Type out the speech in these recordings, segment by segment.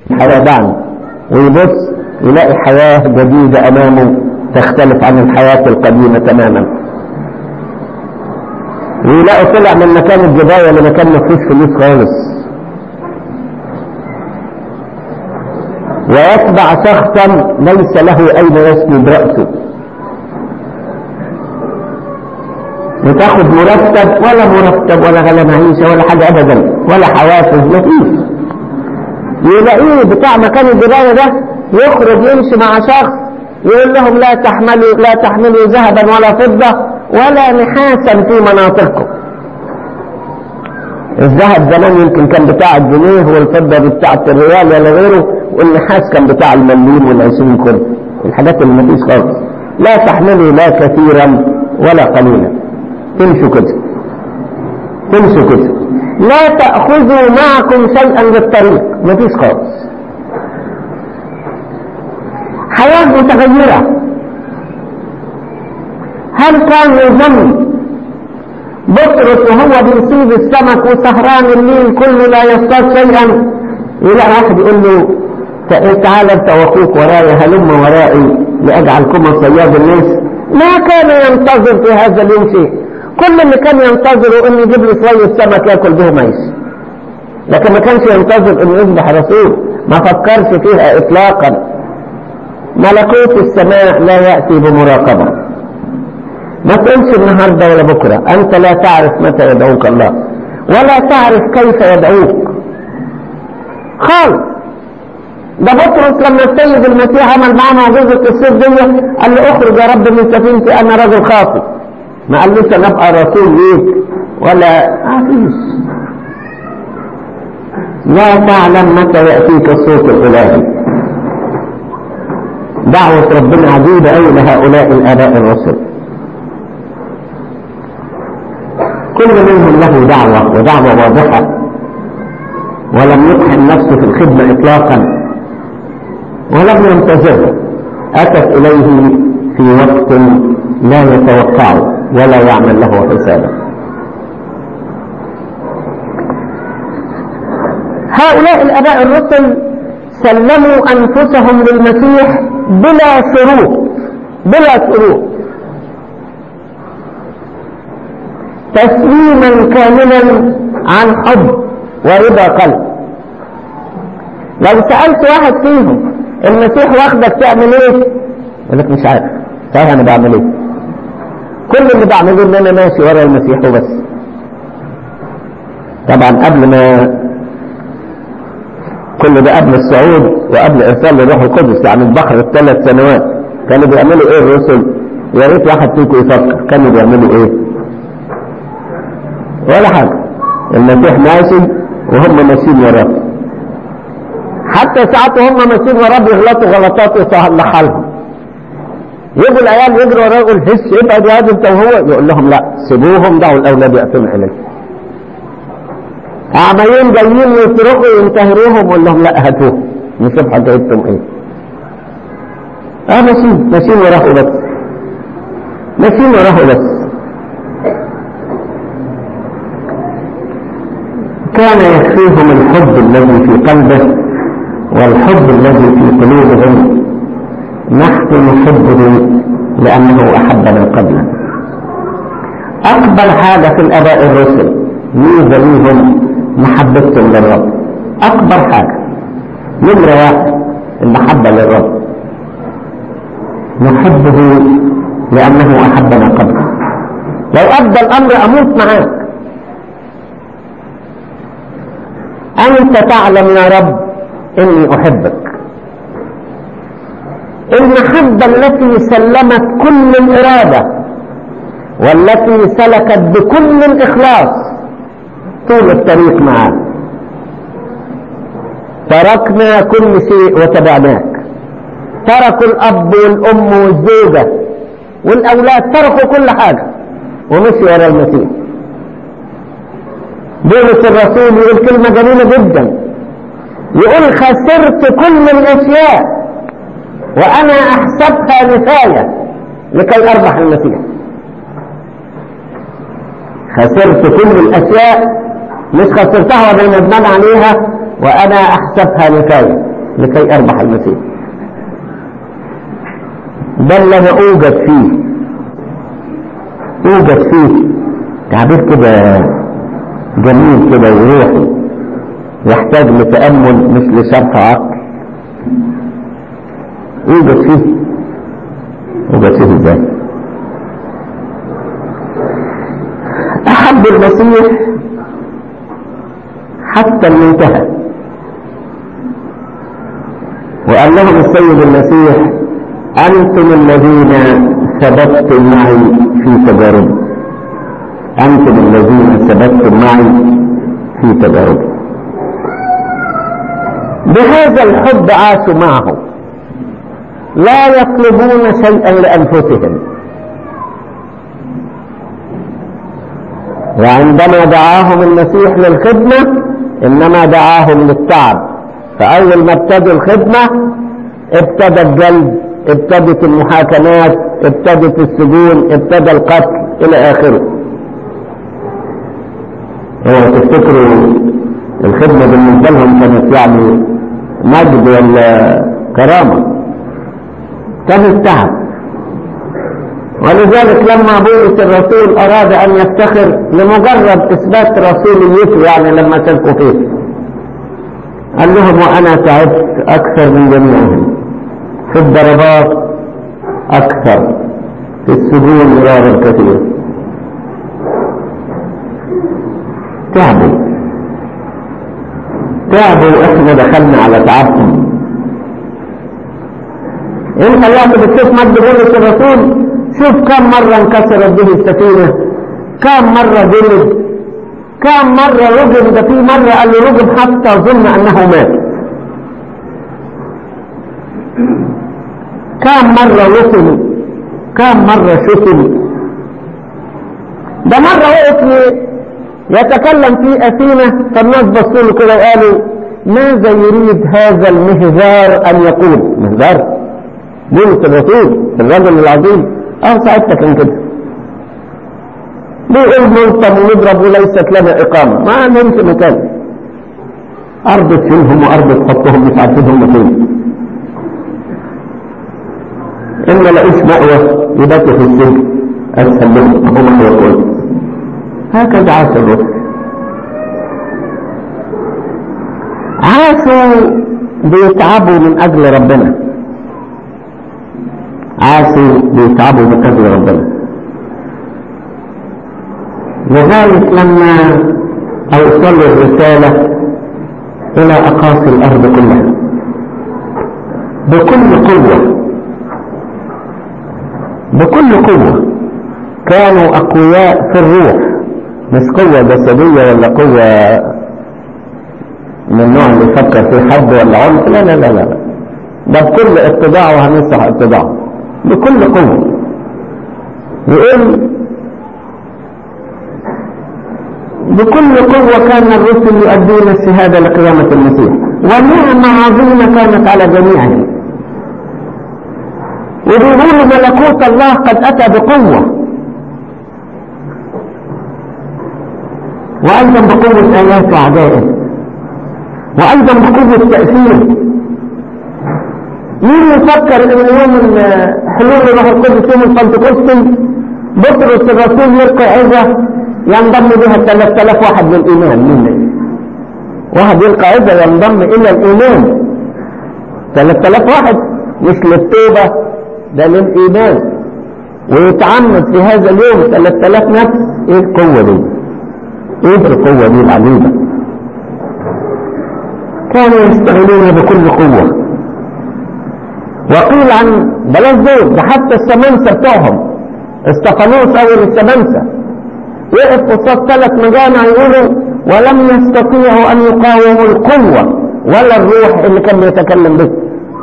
حياة ويبص يلاقي حياة جديدة أمامه تختلف عن الحياة القديمة تماما ويلاقي طلع من مكان الجباية لمكان ما فيهوش فلوس خالص ويتبع شخصا ليس له أين يسند رأسه وتاخد مرتب ولا مرتب ولا غلا معيشة ولا حاجة أبدا ولا حوافز مفيش يلاقيه بتاع مكان الجباية ده يخرج يمشي مع شخص يقول لهم لا تحملوا لا تحملوا ذهبا ولا فضة ولا نحاسا في مناطقكم الذهب زمان يمكن كان بتاع الجنيه والفضة بتاعة الريال ولا غيره والنحاس كان بتاع المليم والعشرين كله الحاجات اللي مفيش خالص لا تحملوا لا كثيرا ولا قليلا تمشوا كده تمشوا كده لا تأخذوا معكم شيئا بالطريق مفيش خالص حياة متغيرة هل كان يظن بطرس وهو بيصيب السمك وسهران الليل كله لا يصطاد شيئا يلاقي واحد يقول له تعال انت واخوك وراي هلم ورائي لاجعلكما صياد الناس ما كان ينتظر في هذا اليوم شيء كل اللي كان ينتظره انه يجيب له شويه سمك ياكل به ميش لكن ما كانش ينتظر انه يصبح رسول ما فكرش فيها اطلاقا ملكوت السماء لا ياتي بمراقبه ما تقولش النهارده ولا بكره انت لا تعرف متى يدعوك الله ولا تعرف كيف يدعوك خالص ده بطرس لما السيد المسيح عمل معاه معجزه الصيف دي قال له اخرج يا رب من سفينتي انا رجل خاطئ ما قالوش انا ابقى رسول ليك ولا ما فيش لا تعلم متى ياتيك الصوت الالهي دعوة ربنا عجيبة أوي لهؤلاء الآباء الرسل كل منهم له دعوة ودعوة واضحة ولم يطحن نفسه في الخدمة إطلاقا ولم ينتظره أتت إليه في وقت لا يتوقعه ولا يعمل له حسابا هؤلاء الآباء الرسل سلموا أنفسهم للمسيح بلا شروط بلا شروط تسليما كاملا عن حب ورضا قلب لو سألت واحد فيهم المسيح واخدك تعمل ايه يقول لك مش عارف صحيح انا بعمل ايه كل اللي بعمله ان انا ماشي ورا المسيح وبس طبعا قبل ما كل ده قبل الصعود وقبل ارسال الروح القدس يعني البحر الثلاث سنوات كانوا بيعملوا ايه الرسل يا ريت واحد فيكم يفكر كانوا بيعملوا ايه ولا حاجه المسيح ماشي وهم ماشيين وراه حتى ساعات وهم ماشيين وراه بيغلطوا غلطات يصلح لهم يجوا العيال يجروا وراه يقول هس ابعد يا انت وهو يقول لهم لا سيبوهم دعوا الاولاد ياتون اليه أعميين جايين يصرخوا ينتهروهم ويقول لهم لا هاتوه نشوف حكايتكم ايه اه ماشيين ماشيين وراه بس ماشيين وراه بس كان يكفيهم الحب الذي في قلبه والحب الذي في قلوبهم نحن نحبه لأنه أحبنا قبلا أكبر حاجة في الآباء الرسل ميزة ليهم محبتهم للرب أكبر حاجة نمرة واحد المحبة للرب نحبه لأنه أحبنا قبلا لو أدى الأمر أموت معاك أنت تعلم يا رب إني أحبك المحبة التي سلمت كل الإرادة والتي سلكت بكل الإخلاص طول الطريق معاك تركنا كل شيء وتبعناك تركوا الأب والأم والزوجة والأولاد تركوا كل حاجة ومشي ورا المسيح بولس الرسول يقول كلمة جميلة جدا يقول خسرت كل الأشياء وأنا أحسبها نفاية لكي أربح المسيح خسرت كل الأشياء مش خسرتها وأنا ندمان عليها وأنا أحسبها نفاية لكي أربح المسيح ده اللي أنا أوجد فيه أوجد فيه تعبير كده جميل كده وروحي يحتاج لتأمل مش لشرح عقل يوجد فيه يوجد فيه ازاي أحب المسيح حتى المنتهى وقال لهم السيد المسيح أنتم الذين ثبتتم معي في تجاربي أنتم الذين ثبتتم معي في تجاربي بهذا الحب عاشوا معه لا يطلبون شيئا لأنفسهم وعندما دعاهم المسيح للخدمة إنما دعاهم للتعب فأول ما ابتدوا الخدمة ابتدى الجلد ابتدت المحاكمات ابتدت السجون ابتدى القتل إلى آخره هو تفتكروا الخدمة بالنسبة لهم كانت يعني مجد ولا كرامة كانت تعب ولذلك لما بولس الرسول أراد أن يفتخر لمجرد إثبات رسوليته يعني لما تلقوا فيه قال لهم وأنا تعبت أكثر من جميعهم في الضربات أكثر في السجون مرارا كثير تعبوا تعبوا وإحنا دخلنا على تعبهم انت الوقت بتشوف مجد بولس الرسول شوف كم مرة انكسرت به السفينة كم مرة جلد كم مرة رجم ده في مرة قال له رجم حتى ظن انه مات كم مرة وصل كم مرة شتم ده مرة وقف يتكلم في أثينة فالناس بصوا له كده وقالوا ماذا يريد هذا المهزار أن يقول مهزار بولس الرسول الرجل العظيم اه ساعتها كان كده بيقول ملطم ونضرب وليست لنا إقامة ما عندهمش مكان أرض تشيلهم وأرض تحطهم مش عارفين هم فين إن لقيش مأوى يباتوا في السجن أسهل لهم هو مأوى كويس هكذا عاش الرسل عاشوا بيتعبوا من أجل ربنا عاشوا بيتعبوا من أجل ربنا لذلك لما أوصلوا الرسالة إلى أقاصي الأرض كلها بكل قوة بكل قوة كانوا أقوياء في الروح مش قوة جسدية ولا قوة من النوع اللي يفكر في حد ولا عنف لا لا لا لا ده بكل اتباع وهنصح اتباعه بكل قوة يقول بكل قوة كان الرسل يؤدون الشهادة لقيامة المسيح ونعمة عظيمة كانت على جميعهم وبيقولوا ملكوت الله قد أتى بقوة وأيضا بقوة آيات أعدائه وأيضا بقوة تأثير مين يفكر ان يوم حلول روح القدس يوم البنتكوستي بطرس الرسول يلقي عظة ينضم بها 3000 واحد للإيمان مين واحد يلقى عظة ينضم إلى الإيمان 3000 واحد مش للتوبة ده للإيمان ويتعمد في هذا اليوم 3000 نفس ايه القوة دي ايه القوة دي العجيبة كانوا يستغلون بكل قوة وقيل عن بلاش دول ده حتى السمنسة بتوعهم استفانوس اول السمنسة وقف قصاد ثلاث مجامع يقولوا ولم يستطيعوا ان يقاوموا القوة ولا الروح اللي كان بيتكلم به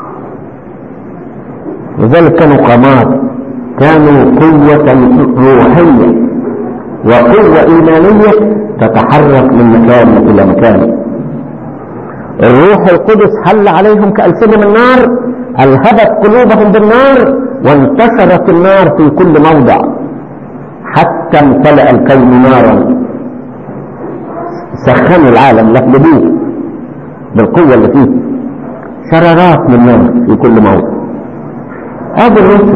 لذلك كانوا قامات كانوا قوة روحية وقوة إيمانية تتحرك من مكان إلى مكان الروح القدس حل عليهم كألسنة من نار ألهبت قلوبهم بالنار وانتشرت النار في كل موضع حتى امتلأ الكون نارا سخنوا العالم لهبوه بالقوة اللي فيه شرارات من نار في كل موضع هذا الرسل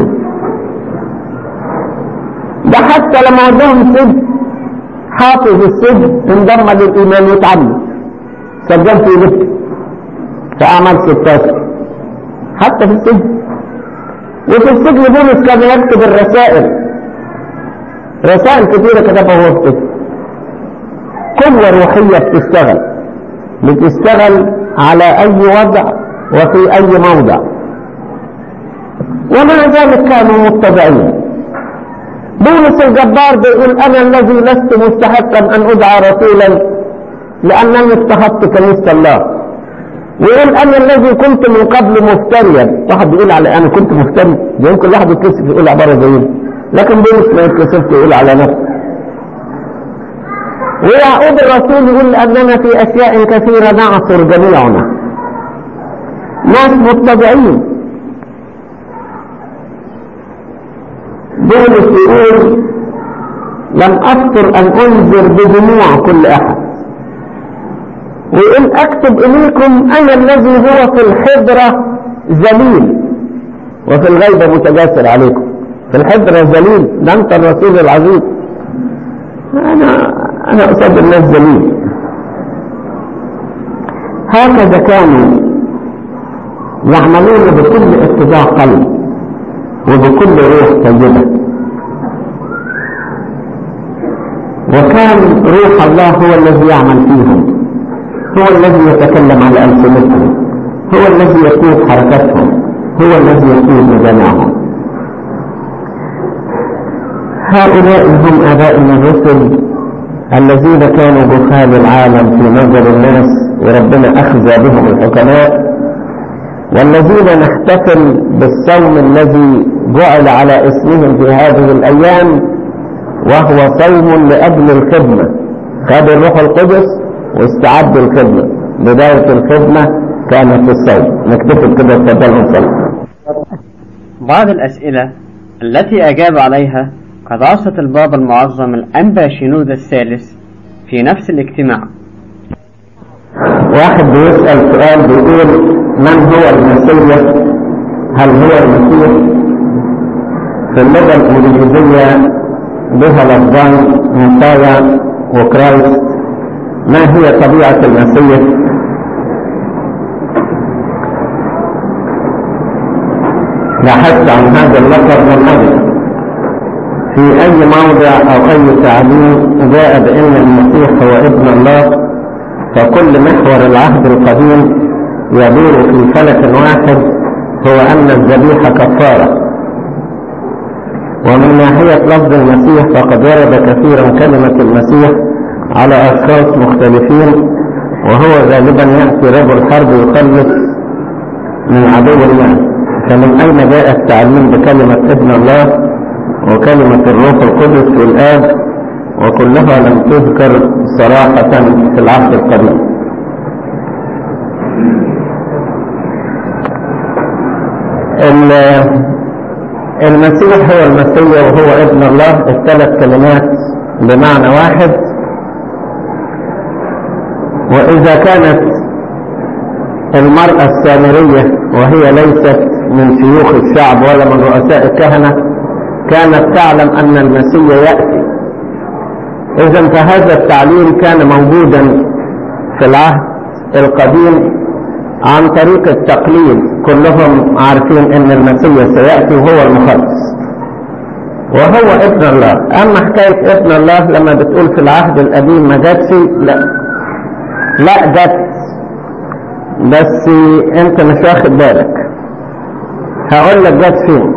ده حتى لما وداهم السجن حافظ السجن انضم للايمان وتعلم سجل في بيته في اعمال 16 حتى في السجن وفي السجن بولس كان يكتب الرسائل رسائل كثيرة كتبها هو في السجن قوة روحية بتشتغل بتشتغل على أي وضع وفي أي موضع ومع ذلك كانوا متبعين بولس الجبار بيقول أنا الذي لست مستحقا أن أدعى رسولا لأنني اضطهدت كنيسة الله ويقول أنا الذي كنت من قبل مفتريا واحد بيقول على أنا كنت مفتري يمكن واحد يتكسف يقول عبارة زي دي لكن بولس ما يتكسفش يقول على نفسه ويعقوب الرسول يقول أننا في أشياء كثيرة نعصر جميعنا ناس متبعين بولس يقول لم أذكر أن أنذر بدموع كل أحد ويقول أكتب إليكم أنا الذي هو في الحضرة ذليل وفي الغيبة متجاسر عليكم في الحضرة ذليل ده أنت الرسول العظيم أنا أنا قصاد الناس ذليل هكذا كانوا يعملون بكل اتباع قلب وبكل روح طيبة وكان روح الله هو الذي يعمل فيهم هو الذي يتكلم على ألسنتهم هو الذي يقود حركتهم هو الذي يقود مجامعهم هؤلاء هم آبائنا الرسل الذين كانوا بخال العالم في نظر الناس وربنا أخزى بهم الحكماء والذين نحتفل بالصوم الذي جعل على اسمهم في هذه الأيام وهو صوم لأجل الخدمة خد الروح القدس واستعد الخدمة بداية الخدمة كانت في الصوم نكتفل كده اتفضل نصلي بعض الأسئلة التي أجاب عليها قداسة البابا المعظم الأنبا شنود الثالث في نفس الاجتماع واحد بيسأل سؤال بيقول من هو المسيح هل هو المسيح في اللغة الإنجليزية بها لفظان مسايا وكرايست ما هي طبيعة المسيح بحثت عن هذا اللقب من أجل في أي موضع أو أي تعليم جاء بأن المسيح هو ابن الله فكل محور العهد القديم يدور في فلك واحد هو أن الذبيحة كفارة ومن ناحية لفظ المسيح فقد ورد كثيرا كلمة المسيح على أشخاص مختلفين وهو غالبا يأتي رجل حرب يخلص من عدو الله فمن أين جاء التعليم بكلمة ابن الله وكلمة الروح القدس والآب وكلها لم تذكر صراحة في العهد القديم المسيح هو المسيح وهو ابن الله الثلاث كلمات بمعنى واحد وإذا كانت المرأة السامرية وهي ليست من شيوخ الشعب ولا من رؤساء الكهنة كانت تعلم أن المسيح يأتي إذا فهذا التعليم كان موجودا في العهد القديم عن طريق التقليد كلهم عارفين ان المسيح سيأتي وهو المخلص وهو ابن الله اما حكاية ابن الله لما بتقول في العهد القديم ما جاتش لا لا جت بس انت مش واخد بالك هقول لك جت فين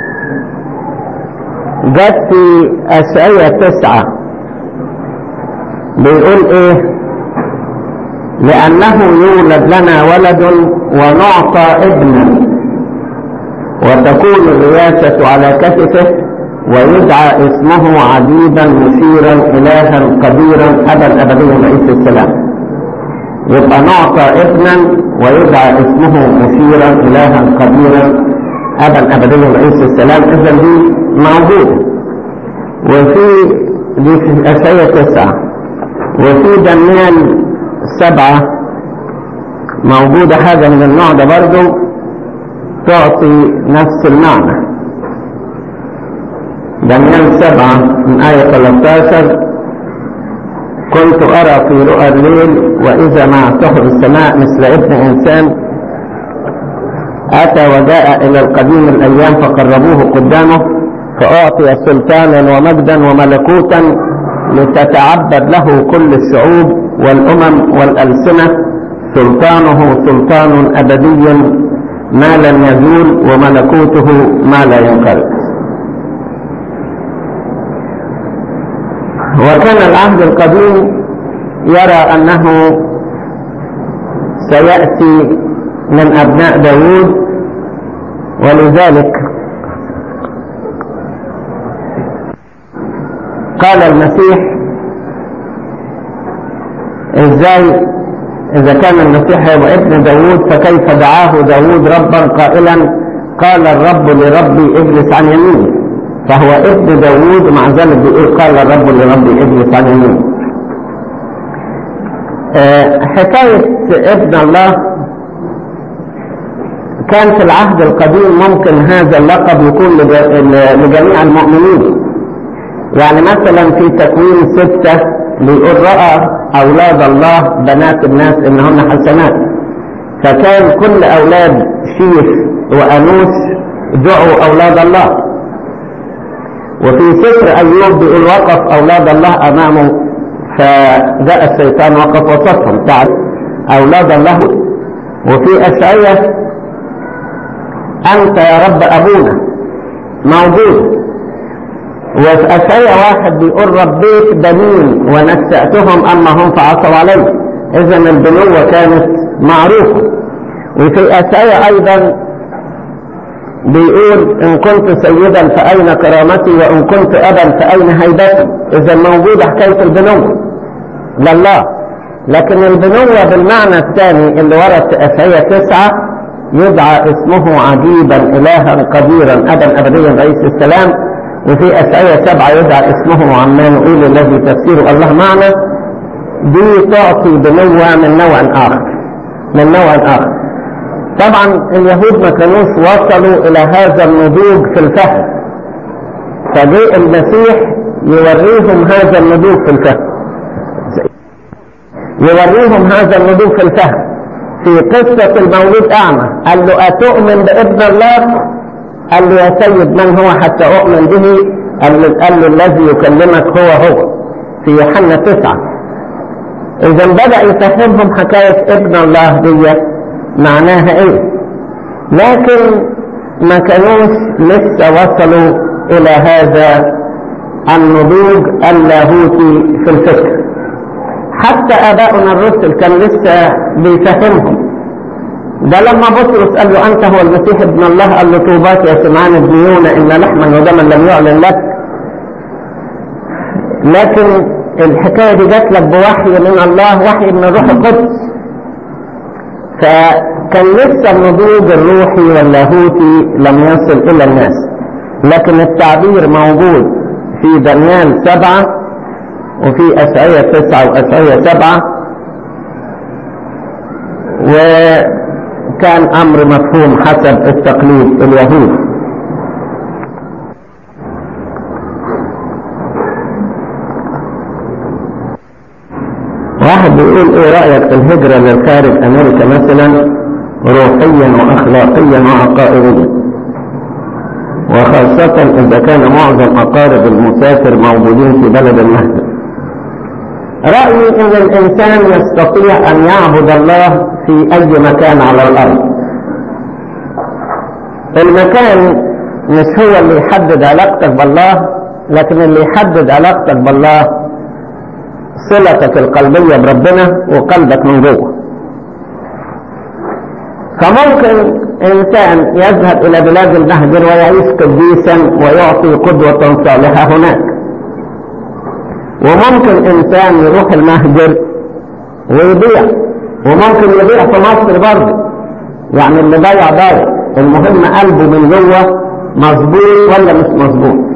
جت في اشعية تسعة بيقول ايه لأنه يولد لنا ولد ونعطى ابنا وتكون الرياسة على كتفه ويدعى اسمه عديدا مشيرا إلها قديرا أبا أبديا رئيس السلام يبقى نعطى ابنا ويدعى اسمه مشيرا إلها قديرا أبا أبديا رئيس السلام إذا دي موجودة وفي دي في أشياء تسعة وفي دانيال سبعة موجودة حاجة من النوع ده برضو تعطي نفس المعنى دانيال سبعة من آية 13 كنت أرى في رؤى الليل وإذا مع سحب السماء مثل ابن إنسان أتى وجاء إلى القديم الأيام فقربوه قدامه فأعطي سلطانا ومجدا وملكوتا لتتعبد له كل الشعوب والأمم والألسنة سلطانه سلطان أبدي ما لن يزول وملكوته ما لا ينقرض وكان العهد القديم يرى أنه سيأتي من أبناء داود ولذلك قال المسيح ازاي اذا كان المسيح هو ابن داود فكيف دعاه داود ربا قائلا قال الرب لربي اجلس عن يميني فهو ابن داود مع ذلك بيقول قال الرب لربي اجلس عن يميني أه حكاية ابن الله كان في العهد القديم ممكن هذا اللقب يكون لجميع المؤمنين يعني مثلا في تكوين ستة بيقول رأى أولاد الله بنات الناس إنهن حسنات فكان كل أولاد شيخ وأنوس دعوا أولاد الله وفي سفر أيوب بيقول وقف أولاد الله أمامه فجاء الشيطان وقف وسطهم تعرف أولاد الله وفي أشعية أنت يا رب أبونا موجود وفي أشعية واحد بيقول ربيت بنين ونشأتهم أما هم فعصوا علي إذا البنوة كانت معروفة وفي أشعية أيضا بيقول إن كنت سيدا فأين كرامتي وإن كنت أبا فأين هيبتي إذا موجودة حكاية البنوة لله لكن البنوة بالمعنى الثاني اللي ورد في أشعية تسعة يدعى اسمه عجيبا إلها قديرا أبا أبديا رئيس السلام وفي أشعية سبعة يدعى اسمه عمانوئيل الذي تفسيره الله معنا دي تعطي بنوة من نوع آخر من نوع آخر طبعا اليهود ما كانوش وصلوا إلى هذا النضوج في الفهم فجاء المسيح يوريهم هذا النضوج في الفهم يوريهم هذا النضوج في الفهم في قصة المولود أعمى قال له أتؤمن بابن الله قال له يا سيد من هو حتى أؤمن به قال له, قال له الذي يكلمك هو هو في يوحنا تسعة إذا بدأ يفهمهم حكاية ابن الله دي معناها إيه لكن ما كانوش لسه وصلوا إلى هذا النضوج اللاهوتي في الفكر حتى آباؤنا الرسل كان لسه بيفهمهم ده لما بطرس قال له أنت هو المسيح ابن الله قال له طوباك يا سمعان الديون إن لحما ودما لم يعلن لك لكن الحكاية دي جات لك بوحي من الله وحي من الروح القدس فكان لسه النضوج الروحي واللاهوتي لم يصل إلى الناس لكن التعبير موجود في دانيال سبعة وفي أشعية تسعة وأشعية سبعة وكان أمر مفهوم حسب التقليد اليهودي واحد بيقول ايه رأيك في الهجرة للخارج امريكا مثلا روحيا واخلاقيا وعقائديا وخاصة اذا كان معظم اقارب المسافر موجودين في بلد المهجر رأيي ان الانسان يستطيع ان يعبد الله في اي مكان على الارض المكان مش هو اللي يحدد علاقتك بالله لكن اللي يحدد علاقتك بالله صلتك القلبية بربنا وقلبك من جوه فممكن إنسان يذهب إلى بلاد المهجر ويعيش قديسا ويعطي قدوة صالحة هناك وممكن إنسان يروح المهجر ويضيع وممكن يضيع في مصر برضه يعني اللي ضيع ضايع المهم قلبه من جوه مظبوط ولا مش مظبوط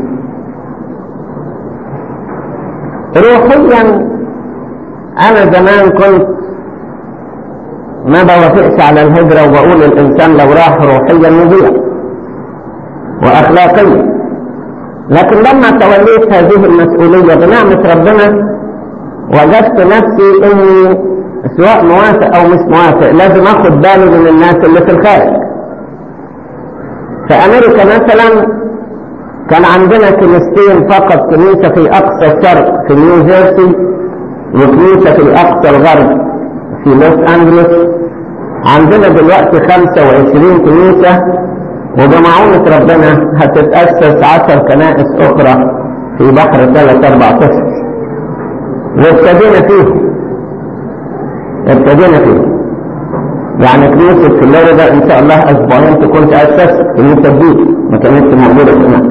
روحيا انا زمان كنت ما بوافقش على الهجرة وبقول الإنسان لو راح روحيا يضيع وأخلاقيا لكن لما توليت هذه المسؤولية بنعمة ربنا وجدت نفسي اني سواء موافق او مش موافق لازم اخد بالي من الناس اللي في الخارج في امريكا مثلا كان عندنا كنيستين فقط كنيسة في اقصى الشرق في نيو جيرسي وكنيسة في اقصى الغرب في لوس انجلوس عندنا دلوقتي 25 كنيسة وبمعونة ربنا هتتأسس عشر كنائس أخرى في بحر ثلاث أربع أشهر وابتدينا فيه ابتدينا فيه يعني كنيسة فلوريدا إن شاء الله أسبوعين تكون تأسست كنيسة جديدة ما كانتش موجودة هناك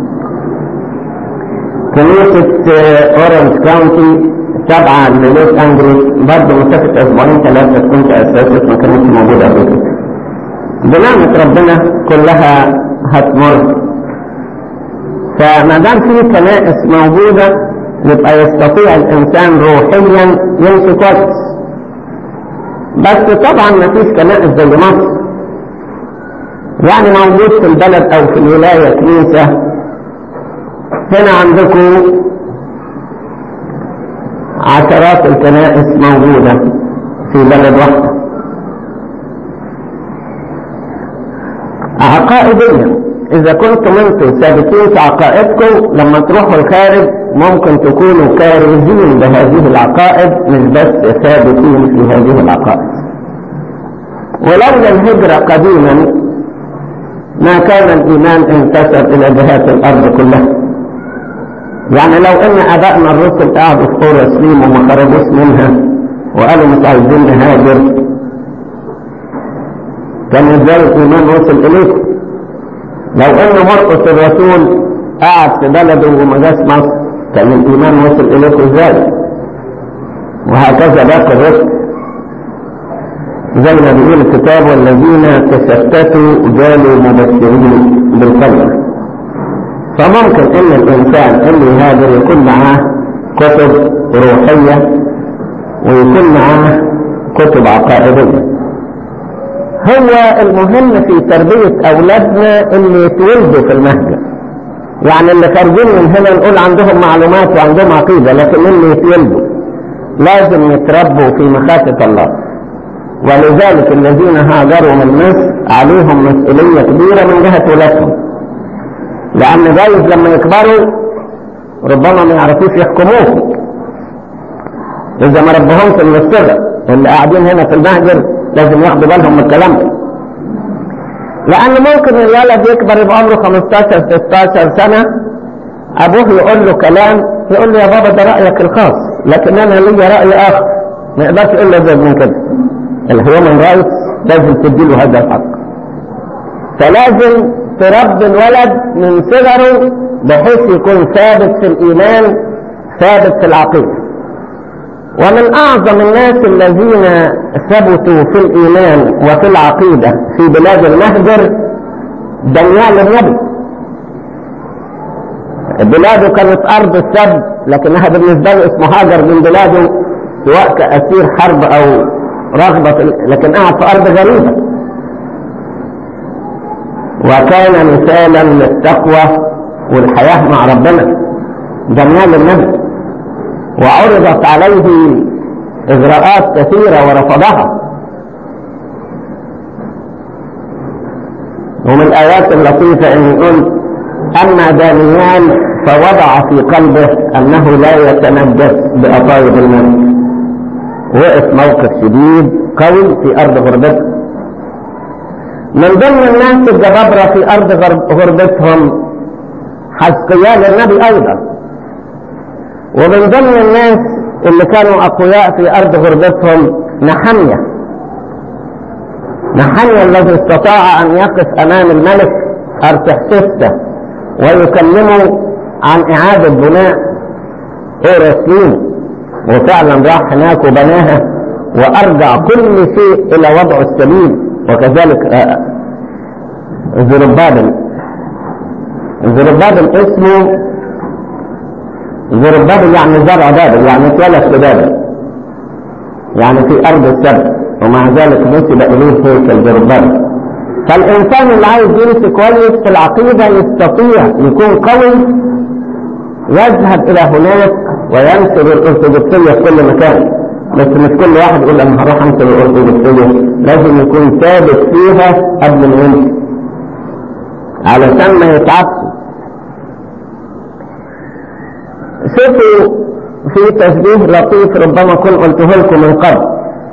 كنيسة أورنج كاونتي تابعة للوس أنجلوس برضه مسافة أسبوعين ثلاثة تكون تأسست ما كانتش موجودة قبل كده بنعمة ربنا كلها هتمر فما دام في كنائس موجودة يبقى يستطيع الإنسان روحيا يمشي كويس بس طبعا ما فيش كنائس زي مصر يعني موجود في البلد أو في الولاية كنيسة هنا عندكم عشرات الكنائس موجودة في بلد واحدة عقائديا إذا كنتم أنتم ثابتين في عقائدكم لما تروحوا الخارج ممكن تكونوا كارزين بهذه العقائد مش بس ثابتين في هذه العقائد ولولا الهجرة قديما ما كان الإيمان انتشر إلى جهات الأرض كلها يعني لو أن أبائنا الرسل قعدوا في طور سليم وما خرجوش منها وقالوا مش عايزين نهاجر كان ازاي الإيمان وصل إليكم لو أن مرقس الرسول قعد في بلده وما جاش مصر كان الإيمان وصل إليكم ازاي وهكذا باقي الرسل زي ما بيقول الكتاب والذين تشتتوا جالوا مبشرين بالخير فممكن ان الانسان اللي يهاجر يكون معاه كتب روحية ويكون معاه كتب عقائدية هو المهم في تربية اولادنا اللي يتولدوا في المهجر يعني اللي خارجين من هنا نقول عندهم معلومات وعندهم عقيدة لكن اللي يتولدوا لازم يتربوا في مخافة الله ولذلك الذين هاجروا من مصر عليهم مسؤولية كبيرة من جهة ولادهم لأن جايز لما يكبروا ربما ما يعرفوش يحكموهم إذا ما ربهمش من الصغر اللي قاعدين هنا في المهجر لازم ياخدوا بالهم من الكلام ده لأن ممكن الولد يكبر يبقى عمره 15 16 سنة أبوه يقول له كلام يقول له يا بابا ده رأيك الخاص لكن أنا لي رأي آخر ما يقدرش يقول له زي من كده الهيومن رايتس لازم تديله هذا الحق فلازم تربي الولد من صغره بحيث يكون ثابت في الإيمان ثابت في العقيدة ومن أعظم الناس الذين ثبتوا في الإيمان وفي العقيدة في بلاد المهجر دانيال النبي بلاده كانت أرض السب لكنها بالنسبة له اسمه هاجر من بلاده سواء كأسير حرب أو رغبة لكن قاعد في أرض غريبة وكان مثالا للتقوى والحياة مع ربنا دانيال النبي وعرضت عليه إجراءات كثيرة ورفضها ومن الآيات اللطيفة أن يقول أما دانيال فوضع في قلبه أنه لا يتنجس بأطايب الملك وقف موقف شديد قوي في أرض غربته من ضمن الناس الجبابرة في أرض غربتهم حزقيال النبي أيضا ومن ضمن الناس اللي كانوا أقوياء في أرض غربتهم نحمية نحمية الذي استطاع أن يقف أمام الملك أرتحشسته ويكلمه عن إعادة بناء أورسليم وفعلا راح هناك وبناها وأرجع كل شيء إلى وضعه السليم وكذلك زربابل زربابل اسمه زربابل يعني زرع بابل يعني اتولد في بابل يعني في أرض السبت ومع ذلك نسب إليه هيكل بربر فالإنسان اللي عايز يمشي كويس في العقيدة يستطيع يكون قوي يذهب إلى هناك وينشر الأرثوذكسية في كل مكان بس مش كل واحد يقول أنا هروح أنشر الأرثوذكسية لازم يكون ثابت فيها قبل ما يمشي علشان ما يتعبش شوفوا في تشبيه لطيف ربما كنت قلته لكم من قبل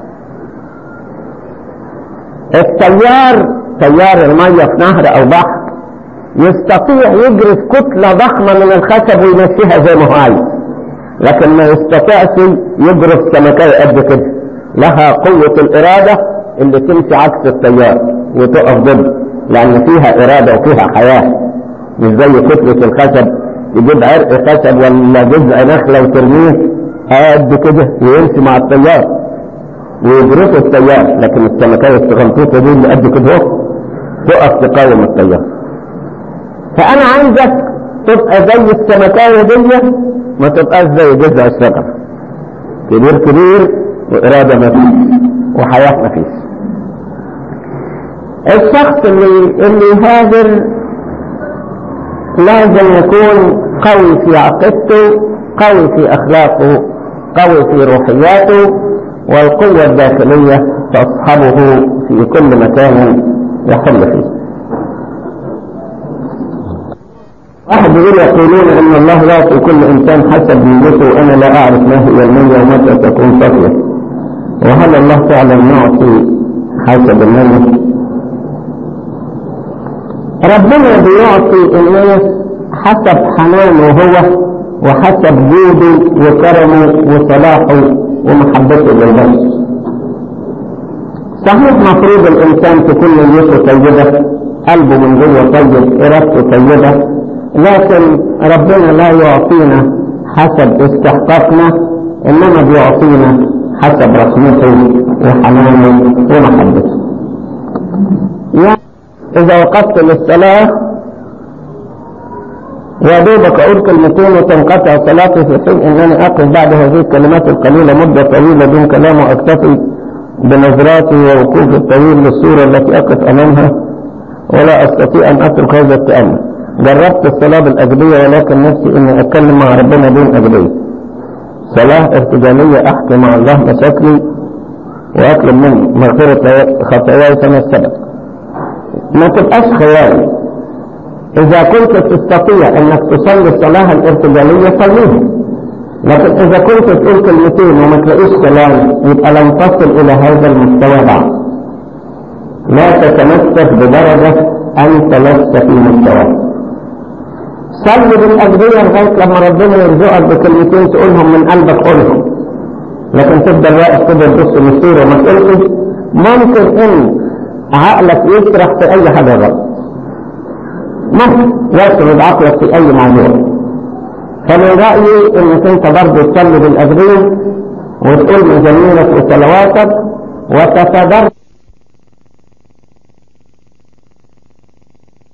التيار تيار المية في نهر او بحر يستطيع يجري في كتلة ضخمة من الخشب ويمشيها زي ما هو عايز لكن ما يستطيعش يجري في سمكية قد كده لها قوة الإرادة اللي تمشي عكس التيار وتقف ضد لأن فيها إرادة وفيها حياة مش زي كتلة الخشب يجيب عرق خشب ولا جزء نخلة وترميه قد كده ويمشي مع التيار ويدرسوا التيار لكن السمكية الصغنطوطة دي اللي قد كده اهو تقف تقاوم التيار فأنا عايزك تبقى زي السمكية دي ما تبقاش زي جذع الشجر كبير كبير وإرادة ما فيش وحياة ما فيش الشخص اللي اللي يهاجر لازم يكون قوي في عقيدته قوي في أخلاقه قوي في روحياته والقوة الداخلية تصحبه في كل مكان يحل فيه واحد يقول يقولون ان الله يعطي كل انسان حسب نيته وانا لا اعرف ما هي النية ومتى تكون صفية وهل الله فعلا يعطي حسب النية ربنا بيعطي الناس حسب حنانه هو وحسب جوده وكرمه وصلاحه ومحبته للبشر صحيح مفروض الإنسان تكون نيته طيبة قلبه من جوه طيب إرادته طيبة لكن ربنا لا يعطينا حسب استحقاقنا إنما بيعطينا حسب رحمته وحنانه ومحبته يعني إذا وقفت للصلاة يا دوبك أقول كلمتين وتنقطع صلاتي في حين أنني أقف بعد هذه الكلمات القليلة مدة طويلة دون كلام وأكتفي بنظراتي ووقوفي الطويل للصورة التي أقف أمامها ولا أستطيع أن أترك هذا التأمل جربت الصلاة بالأجبية ولكن نفسي أني أتكلم مع ربنا دون أجبية صلاة ارتجالية أحكي مع الله مشاكلي وأطلب منه مغفرة خطاياي كما السبب ما تبقاش خيالي إذا كنت تستطيع أنك تصلي الصلاة الارتجالية صليها لكن إذا كنت تقول كلمتين وما تلاقيش كلام يبقى لم تصل إلى هذا المستوى بعد لا تتمسك بدرجة أنت لست في مستوى صلي بالأجبية لغاية لما ربنا يرزقك بكلمتين تقولهم من قلبك قولهم لكن تفضل واقف كده تبص للصورة وما تقولش ممكن إن عقلك يسرح في أي حاجة غلط ممكن يسرد عقلك في أي موضوع فمن رأيي انك انت برضه تصلي بالأجرين وتقول مزاميرك وصلواتك وتتدرج